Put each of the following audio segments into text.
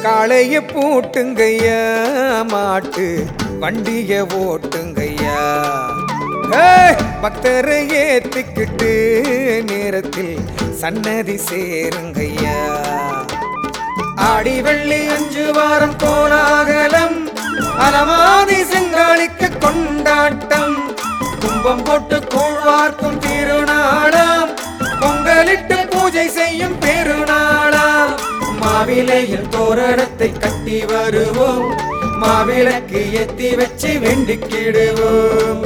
காளைய பூட்டுங்கய்யா மாட்டு வண்டிய ஓட்டுங்கய்யா ஏய், பக்தரை ஏத்திக்கிட்டு நேரத்தில் சன்னதி சேருங்கய்யா ஆடி வெள்ளி அஞ்சு வாரம் கோலாகலம் அலமாதி செங்காளிக்கு கொண்டாட்டம் கும்பம் போட்டு கூழ்வார்க்கும் திருநாளாம் பொங்கலிட்டு பூஜை செய்யும் பெருநாளாம் மாவிலையில் தோரணத்தை கட்டி வருவோம் மாவிளக்கு எத்தி வச்சு வேண்டிக்கிடுவோம்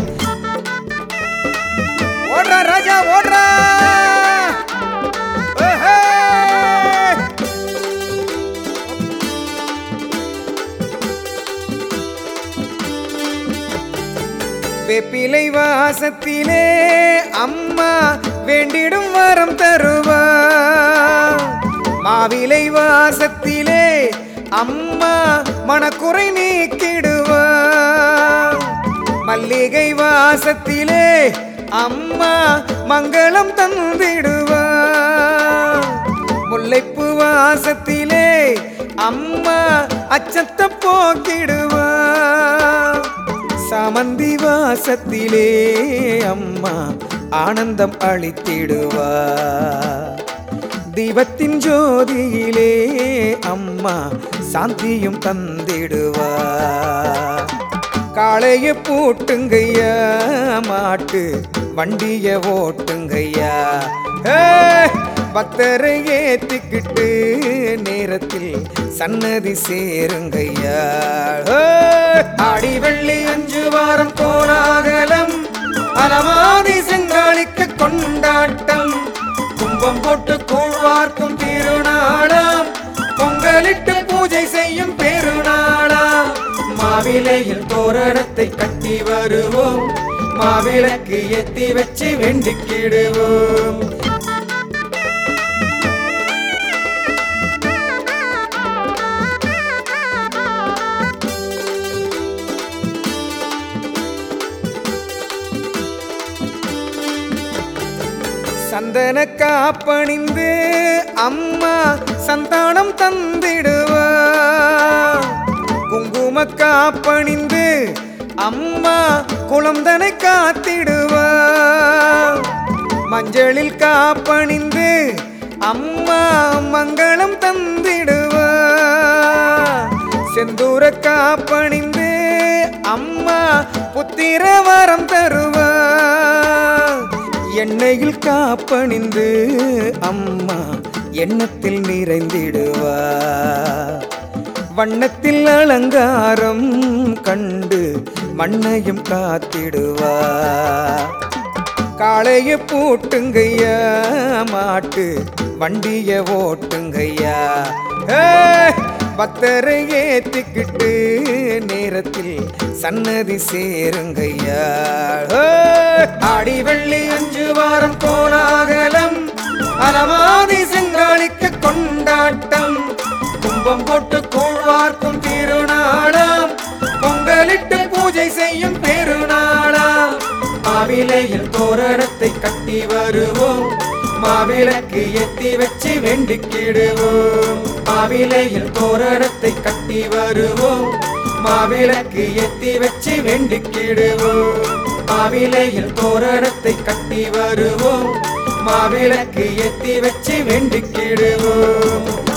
ஓடுறா ராஜா ஓடுறா ஓஹே! வெப்பிலை வாசத்திலே அம்மா வேண்டிடும் வரம் தருவா மாவிலை வாசத்திலே அம்மா மனக்குறை நீக்கிடுவா மல்லிகை வாசத்திலே அம்மா மங்களம் தந்திடுவா முல்லைப்பூ வாசத்திலே அம்மா அச்சத்தை போக்கிடுவா சமந்தி வாசத்திலே அம்மா ஆனந்தம் அளித்திடுவா தீபத்தின் ஜோதியிலே அம்மா சாந்தியும் தந்திடுவா காளைய பூட்டுங்கய்யா மாட்டு வண்டிய ஓட்டுங்கய்யா ஏய், பக்தரை ஏத்திக்கிட்டு நேரத்தில் சன்னதி சேருங்கய்யா ஏய், ஆடி வெள்ளி அஞ்சு வாரம் கோலாகலம் அலமாதி செங்காளிக்கு கொண்டாட்டம் கும்பம் போட்டு கூழ்வார்க்கும் திருநாளாம் பொங்கலிட்டு பூஜை செய்யும் பெருநாளாம் மாவிலையில் தோரணத்தை கட்டி வருவோம் மாவிளக்கு எத்தி வச்சு வேண்டிக்கிடுவோம் சந்தன காப்பணிந்து அம்மா சந்தானம் தந்திடுவா குங்கும காப்பணிந்து அம்மா குழந்தனை காத்திடுவா மஞ்சளில் காப்பணிந்து அம்மா மங்களம் தந்திடுவா செந்தூர காப்பணிந்து அம்மா புத்திர வரம் தருவா எண்ணெயில் காப்பணிந்து அம்மா எண்ணத்தில் நிறைந்திடுவா வண்ணத்தில் அலங்காரம் கண்டு மண்ணையும் காத்திடுவா காளைய பூட்டுங்கய்யா மாட்டு வண்டிய ஓட்டுங்கய்யா ஏய், பக்தரை ஏத்திக்கிட்டு நேரத்தில் சன்னதி சேருங்கய்யா ஏய், ஆடி வெள்ளி அஞ்சு வாரம் கோலாகலம் அலமாதி செங்காளிக்கு கொண்டாட்டம் கும்பம் போட்டு கூழ்வார்க்கும் திருநாளாம் பொங்கலிட்டு பூஜை செய்யும் பெருநாளாம் மாவிலையில் தோரணத்தை கட்டி வருவோம் மாவிளக்கு எத்தி வச்சு வேண்டிக்கிடுவோம் மாவிலையில் தோரணத்தை கட்டி வருவோம் மாவிளக்கு எத்தி வச்சு வேண்டிக்கிடுவோம் மாவிலையில் தோரணத்தை கட்டி வருவோம் மாவிளக்கு எத்தி வச்சு வேண்டிக்கிடுவோம்